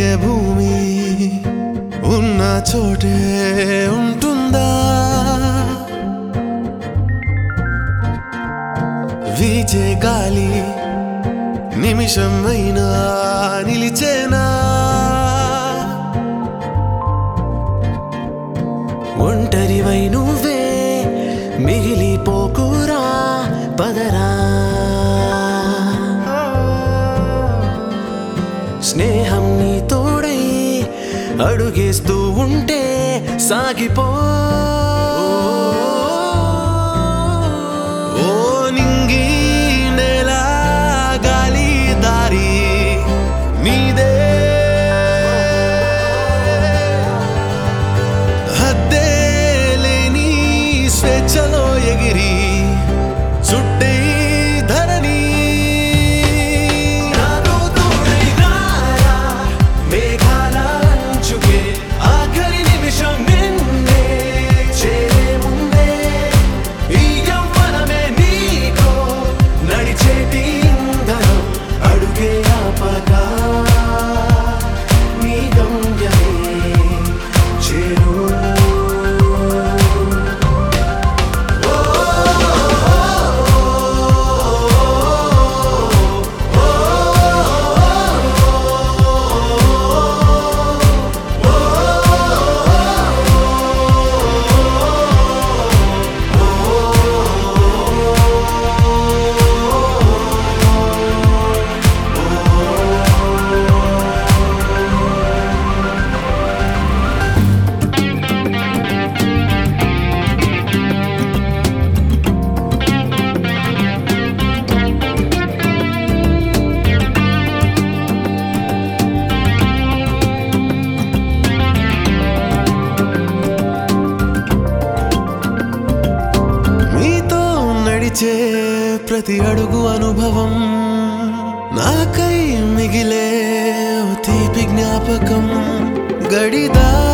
భూమి ఉన్న చోటే ఉంటుందా వీచే గాలి నిమిషం అయినా నిలిచేనా ఒంటరివై నువ్వే మిగిలిపోకురా పదరా స్నేహం నీ తోడై అడుగేస్తూ ఉంటే సాగిపో ఓ నింగి నేల గాలి దారి నీదే హద్దే లేని స్వేచ్ఛలో ఎగిరి చుట్టే ధరణి నాతో తోడై రారా, మేఘాల అంచుకే ఆఖరి నిమిషం నిన్నే చేరే ముందే ఈ యవ్వనమే నీకో నడిచేటి ఇంధనం అడుగే ఆపగా నీ గమ్యమే చేరు మీతో నడిచే ప్రతి అడుగు అనుభవం నాకై మిగిలే ఓ తీపి జ్ఞాపకం గడిదా